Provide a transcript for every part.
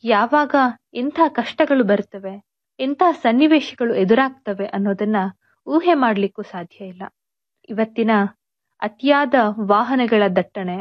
ಯಾವಾಗ ಇಂಥ ಕಷ್ಟಗಳು ಬರ್ತವೆ ಇಂಥ ಸನ್ನಿವೇಶಗಳು ಎದುರಾಗ್ತವೆ ಅನ್ನೋದನ್ನ ಊಹೆ ಮಾಡಲಿಕ್ಕೂ ಸಾಧ್ಯ ಇಲ್ಲ ಇವತ್ತಿನ ಅತಿಯಾದ ವಾಹನಗಳ ದಟ್ಟಣೆ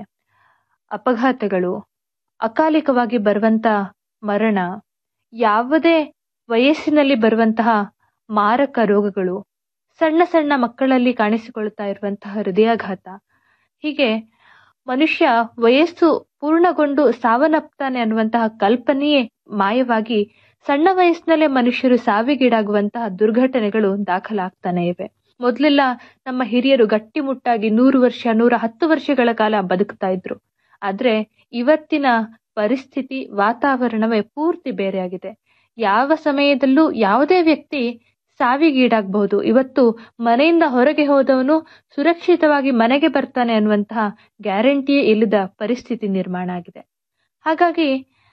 ಅಪಘಾತಗಳು ಅಕಾಲಿಕವಾಗಿ ಬರುವಂತ ಮರಣ ಯಾವುದೇ ವಯಸ್ಸಿನಲ್ಲಿ ಬರುವಂತಹ ಮಾರಕ ರೋಗಗಳು ಸಣ್ಣ ಸಣ್ಣ ಮಕ್ಕಳಲ್ಲಿ ಕಾಣಿಸಿಕೊಳ್ತಾ ಇರುವಂತಹ ಹೃದಯಾಘಾತ ಹೀಗೆ ಮನುಷ್ಯ ವಯಸ್ಸು ಪೂರ್ಣಗೊಂಡು ಸಾವನ್ನಪ್ತಾನೆ ಅನ್ನುವಂತಹ ಕಲ್ಪನೆಯೇ ಮಾಯವಾಗಿ ಸಣ್ಣ ವಯಸ್ಸಿನಲ್ಲೇ ಮನುಷ್ಯರು ಸಾವಿಗೀಡಾಗುವಂತಹ ದುರ್ಘಟನೆಗಳು ದಾಖಲಾಗ್ತಾನೆ ಇವೆ ಮೊದಲೆಲ್ಲ ನಮ್ಮ ಹಿರಿಯರು ಗಟ್ಟಿಮುಟ್ಟಾಗಿ ನೂರು ವರ್ಷ ನೂರ ಹತ್ತು ವರ್ಷಗಳ ಕಾಲ ಬದುಕ್ತಾ ಇದ್ರು ಆದ್ರೆ ಇವತ್ತಿನ ಪರಿಸ್ಥಿತಿ ವಾತಾವರಣವೇ ಪೂರ್ತಿ ಬೇರೆಯಾಗಿದೆ ಯಾವ ಸಮಯದಲ್ಲೂ ಯಾವುದೇ ವ್ಯಕ್ತಿ ಸಾವಿಗೀಡಾಗಬಹುದು ಇವತ್ತು ಮನೆಯಿಂದ ಹೊರಗೆ ಹೋದವನು ಸುರಕ್ಷಿತವಾಗಿ ಮನೆಗೆ ಬರ್ತಾನೆ ಅನ್ನುವಂತಹ ಗ್ಯಾರಂಟಿಯೇ ಇಲ್ಲದ ಪರಿಸ್ಥಿತಿ ನಿರ್ಮಾಣ ಆಗಿದೆ ಹಾಗಾಗಿ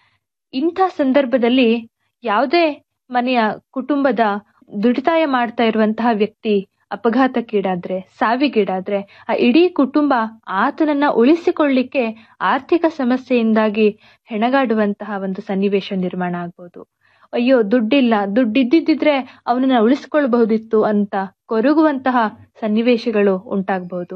ಇಂಥ ಸಂದರ್ಭದಲ್ಲಿ ಯಾವುದೇ ಮನೆಯ ಕುಟುಂಬದ ದುಡಿತಾಯ ಮಾಡ್ತಾ ಇರುವಂತಹ ವ್ಯಕ್ತಿ ಅಪಘಾತಕ್ಕೀಡಾದ್ರೆ ಸಾವಿಗೀಡಾದ್ರೆ ಆ ಇಡೀ ಕುಟುಂಬ ಆತನನ್ನ ಉಳಿಸಿಕೊಳ್ಳಿಕ್ಕೆ ಆರ್ಥಿಕ ಸಮಸ್ಯೆಯಿಂದಾಗಿ ಹೆಣಗಾಡುವಂತಹ ಒಂದು ಸನ್ನಿವೇಶ ನಿರ್ಮಾಣ ಆಗ್ಬೋದು ಅಯ್ಯೋ ದುಡ್ಡಿಲ್ಲ ದುಡ್ಡಿದ್ದಿದ್ರೆ ಅವನನ್ನ ಉಳಿಸ್ಕೊಳ್ಬಹುದಿತ್ತು ಅಂತ ಕೊರಗುವಂತಹ ಸನ್ನಿವೇಶಗಳು ಉಂಟಾಗಬಹುದು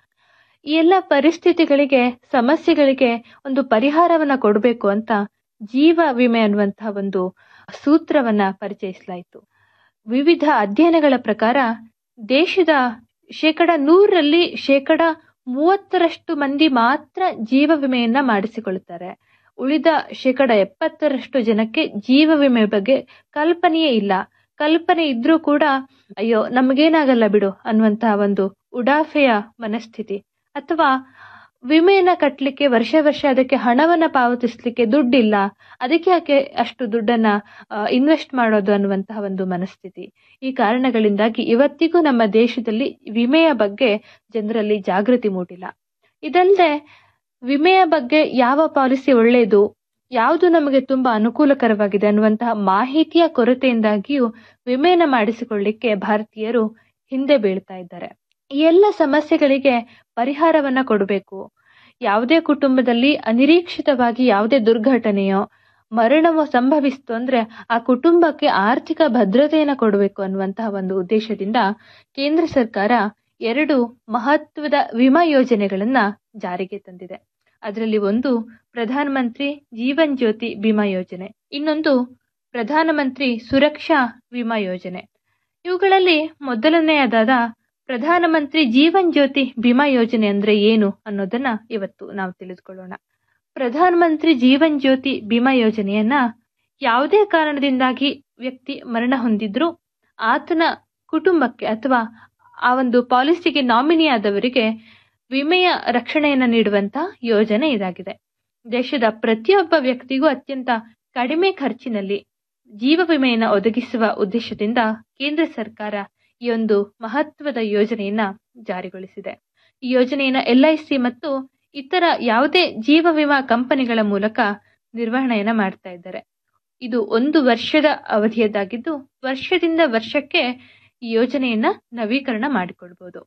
ಈ ಎಲ್ಲ ಪರಿಸ್ಥಿತಿಗಳಿಗೆ ಸಮಸ್ಯೆಗಳಿಗೆ ಒಂದು ಪರಿಹಾರವನ್ನ ಕೊಡಬೇಕು ಅಂತ ಜೀವ ವಿಮೆ ಅನ್ನುವಂತಹ ಒಂದು ಸೂತ್ರವನ್ನ ಪರಿಚಯಿಸಲಾಯಿತು ವಿವಿಧ ಅಧ್ಯಯನಗಳ ಪ್ರಕಾರ ದೇಶದ ಶೇಕಡ ನೂರರಲ್ಲಿ ಶೇಕಡ ಮೂವತ್ತರಷ್ಟು ಮಂದಿ ಮಾತ್ರ ಜೀವ ವಿಮೆಯನ್ನ ಮಾಡಿಸಿಕೊಳ್ಳುತ್ತಾರೆ ಉಳಿದ ಶೇಕಡ ಎಪ್ಪತ್ತರಷ್ಟು ಜನಕ್ಕೆ ಜೀವ ವಿಮೆ ಬಗ್ಗೆ ಕಲ್ಪನೆಯೇ ಇಲ್ಲ ಕಲ್ಪನೆ ಇದ್ರೂ ಕೂಡ ಅಯ್ಯೋ ನಮಗೇನಾಗಲ್ಲ ಬಿಡು ಅನ್ನುವಂತಹ ಒಂದು ಉಡಾಫೆಯ ಮನಸ್ಥಿತಿ ಅಥವಾ ವಿಮೆಯನ್ನ ಕಟ್ಟಲಿಕ್ಕೆ ವರ್ಷ ವರ್ಷ ಅದಕ್ಕೆ ಹಣವನ್ನ ಪಾವತಿಸ್ಲಿಕ್ಕೆ ದುಡ್ಡಿಲ್ಲ ಅದಕ್ಕೆ ಯಾಕೆ ಅಷ್ಟು ದುಡ್ಡನ್ನ ಇನ್ವೆಸ್ಟ್ ಮಾಡೋದು ಅನ್ನುವಂತಹ ಒಂದು ಮನಸ್ಥಿತಿ ಈ ಕಾರಣಗಳಿಂದಾಗಿ ಇವತ್ತಿಗೂ ನಮ್ಮ ದೇಶದಲ್ಲಿ ವಿಮೆಯ ಬಗ್ಗೆ ಜನರಲ್ಲಿ ಜಾಗೃತಿ ಮೂಡಿಲ್ಲ ಇದಲ್ಲದೆ ವಿಮೆಯ ಬಗ್ಗೆ ಯಾವ ಪಾಲಿಸಿ ಒಳ್ಳೆಯದು ಯಾವುದು ನಮಗೆ ತುಂಬಾ ಅನುಕೂಲಕರವಾಗಿದೆ ಅನ್ನುವಂತಹ ಮಾಹಿತಿಯ ಕೊರತೆಯಿಂದಾಗಿಯೂ ವಿಮೆಯನ್ನ ಮಾಡಿಸಿಕೊಳ್ಳಿಕ್ಕೆ ಭಾರತೀಯರು ಹಿಂದೆ ಬೀಳ್ತಾ ಇದ್ದಾರೆ ಈ ಎಲ್ಲ ಸಮಸ್ಯೆಗಳಿಗೆ ಪರಿಹಾರವನ್ನ ಕೊಡಬೇಕು ಯಾವುದೇ ಕುಟುಂಬದಲ್ಲಿ ಅನಿರೀಕ್ಷಿತವಾಗಿ ಯಾವುದೇ ದುರ್ಘಟನೆಯೋ ಮರಣವೋ ಸಂಭವಿಸ್ತು ಅಂದ್ರೆ ಆ ಕುಟುಂಬಕ್ಕೆ ಆರ್ಥಿಕ ಭದ್ರತೆಯನ್ನ ಕೊಡಬೇಕು ಅನ್ನುವಂತಹ ಒಂದು ಉದ್ದೇಶದಿಂದ ಕೇಂದ್ರ ಸರ್ಕಾರ ಎರಡು ಮಹತ್ವದ ವಿಮಾ ಯೋಜನೆಗಳನ್ನ ಜಾರಿಗೆ ತಂದಿದೆ ಅದರಲ್ಲಿ ಒಂದು ಪ್ರಧಾನ ಮಂತ್ರಿ ಜೀವನ್ ಜ್ಯೋತಿ ವಿಮಾ ಯೋಜನೆ ಇನ್ನೊಂದು ಪ್ರಧಾನಮಂತ್ರಿ ಸುರಕ್ಷಾ ವಿಮಾ ಯೋಜನೆ ಇವುಗಳಲ್ಲಿ ಮೊದಲನೆಯದಾದ ಪ್ರಧಾನಮಂತ್ರಿ ಜೀವನ್ ಜ್ಯೋತಿ ವಿಮಾ ಯೋಜನೆ ಅಂದ್ರೆ ಏನು ಅನ್ನೋದನ್ನ ಇವತ್ತು ನಾವು ತಿಳಿದುಕೊಳ್ಳೋಣ ಪ್ರಧಾನಮಂತ್ರಿ ಜೀವನ್ ಜ್ಯೋತಿ ವಿಮಾ ಯೋಜನೆಯನ್ನ ಯಾವುದೇ ಕಾರಣದಿಂದಾಗಿ ವ್ಯಕ್ತಿ ಮರಣ ಹೊಂದಿದ್ರು ಆತನ ಕುಟುಂಬಕ್ಕೆ ಅಥವಾ ಆ ಒಂದು ಪಾಲಿಸಿಗೆ ನಾಮಿನಿ ಆದವರಿಗೆ ವಿಮೆಯ ರಕ್ಷಣೆಯನ್ನು ನೀಡುವಂತ ಯೋಜನೆ ಇದಾಗಿದೆ ದೇಶದ ಪ್ರತಿಯೊಬ್ಬ ವ್ಯಕ್ತಿಗೂ ಅತ್ಯಂತ ಕಡಿಮೆ ಖರ್ಚಿನಲ್ಲಿ ಜೀವ ವಿಮೆಯನ್ನು ಒದಗಿಸುವ ಉದ್ದೇಶದಿಂದ ಕೇಂದ್ರ ಸರ್ಕಾರ ಈ ಒಂದು ಮಹತ್ವದ ಯೋಜನೆಯನ್ನ ಜಾರಿಗೊಳಿಸಿದೆ ಈ ಯೋಜನೆಯನ್ನ ಎಲ್ಐಸಿ ಮತ್ತು ಇತರ ಯಾವುದೇ ಜೀವ ವಿಮಾ ಕಂಪನಿಗಳ ಮೂಲಕ ನಿರ್ವಹಣೆಯನ್ನ ಮಾಡ್ತಾ ಇದ್ದಾರೆ ಇದು ಒಂದು ವರ್ಷದ ಅವಧಿಯದ್ದಾಗಿದ್ದು ವರ್ಷದಿಂದ ವರ್ಷಕ್ಕೆ ಈ ಯೋಜನೆಯನ್ನ ನವೀಕರಣ ಮಾಡಿಕೊಳ್ಬಹುದು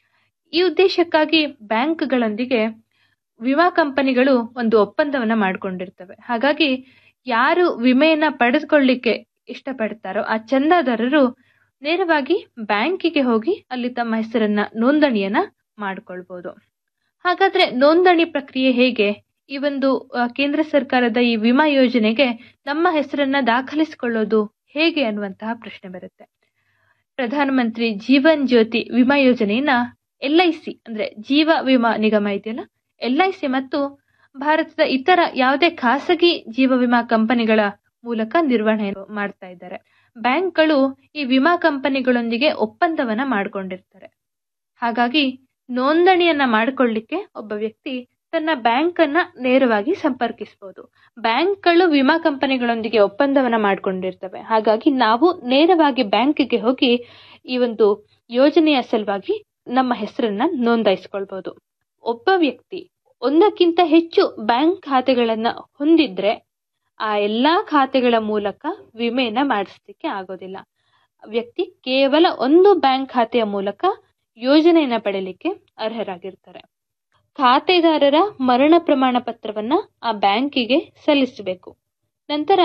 ಈ ಉದ್ದೇಶಕ್ಕಾಗಿ ಬ್ಯಾಂಕ್ಗಳೊಂದಿಗೆ ವಿಮಾ ಕಂಪನಿಗಳು ಒಂದು ಒಪ್ಪಂದವನ್ನ ಮಾಡಿಕೊಂಡಿರ್ತವೆ ಹಾಗಾಗಿ ಯಾರು ವಿಮೆಯನ್ನ ಪಡೆದುಕೊಳ್ಳಿಕ್ಕೆ ಇಷ್ಟಪಡ್ತಾರೋ ಆ ಚಂದಾದಾರರು ನೇರವಾಗಿ ಬ್ಯಾಂಕಿಗೆ ಹೋಗಿ ಅಲ್ಲಿ ತಮ್ಮ ಹೆಸರನ್ನ ನೋಂದಣಿಯನ್ನ ಮಾಡಿಕೊಳ್ಬಹುದು ಹಾಗಾದ್ರೆ ನೋಂದಣಿ ಪ್ರಕ್ರಿಯೆ ಹೇಗೆ ಈ ಒಂದು ಕೇಂದ್ರ ಸರ್ಕಾರದ ಈ ವಿಮಾ ಯೋಜನೆಗೆ ನಮ್ಮ ಹೆಸರನ್ನ ದಾಖಲಿಸಿಕೊಳ್ಳೋದು ಹೇಗೆ ಅನ್ನುವಂತಹ ಪ್ರಶ್ನೆ ಬರುತ್ತೆ ಪ್ರಧಾನಮಂತ್ರಿ ಜೀವನ್ ಜ್ಯೋತಿ ವಿಮಾ ಯೋಜನೆಯನ್ನ ಎಲ್ಐಸಿ ಅಂದ್ರೆ ಜೀವ ವಿಮಾ ನಿಗಮ ಇದೆಯಲ್ಲ ಎಲ್ಐಸಿ ಮತ್ತು ಭಾರತದ ಇತರ ಯಾವುದೇ ಖಾಸಗಿ ಜೀವ ವಿಮಾ ಕಂಪನಿಗಳ ಮೂಲಕ ನಿರ್ವಹಣೆ ಮಾಡ್ತಾ ಇದ್ದಾರೆ ಬ್ಯಾಂಕ್ಗಳು ಈ ವಿಮಾ ಕಂಪನಿಗಳೊಂದಿಗೆ ಒಪ್ಪಂದವನ್ನ ಮಾಡಿಕೊಂಡಿರ್ತಾರೆ ಹಾಗಾಗಿ ನೋಂದಣಿಯನ್ನ ಮಾಡಿಕೊಳ್ಳಿಕ್ಕೆ ಒಬ್ಬ ವ್ಯಕ್ತಿ ತನ್ನ ಬ್ಯಾಂಕ್ ಅನ್ನ ನೇರವಾಗಿ ಸಂಪರ್ಕಿಸಬಹುದು ಬ್ಯಾಂಕ್ಗಳು ವಿಮಾ ಕಂಪನಿಗಳೊಂದಿಗೆ ಒಪ್ಪಂದವನ್ನ ಮಾಡಿಕೊಂಡಿರ್ತವೆ ಹಾಗಾಗಿ ನಾವು ನೇರವಾಗಿ ಬ್ಯಾಂಕಿಗೆ ಹೋಗಿ ಈ ಒಂದು ಯೋಜನೆಯ ಸಲುವಾಗಿ ನಮ್ಮ ಹೆಸರನ್ನ ನೋಂದಾಯಿಸಿಕೊಳ್ಬಹುದು ಒಬ್ಬ ವ್ಯಕ್ತಿ ಒಂದಕ್ಕಿಂತ ಹೆಚ್ಚು ಬ್ಯಾಂಕ್ ಖಾತೆಗಳನ್ನ ಹೊಂದಿದ್ರೆ ಆ ಎಲ್ಲಾ ಖಾತೆಗಳ ಮೂಲಕ ವಿಮೆಯನ್ನ ಮಾಡಿಸ್ಲಿಕ್ಕೆ ಆಗೋದಿಲ್ಲ ವ್ಯಕ್ತಿ ಕೇವಲ ಒಂದು ಬ್ಯಾಂಕ್ ಖಾತೆಯ ಮೂಲಕ ಯೋಜನೆಯನ್ನ ಪಡೆಯಲಿಕ್ಕೆ ಅರ್ಹರಾಗಿರ್ತಾರೆ ಖಾತೆದಾರರ ಮರಣ ಪ್ರಮಾಣ ಪತ್ರವನ್ನ ಆ ಬ್ಯಾಂಕಿಗೆ ಸಲ್ಲಿಸಬೇಕು ನಂತರ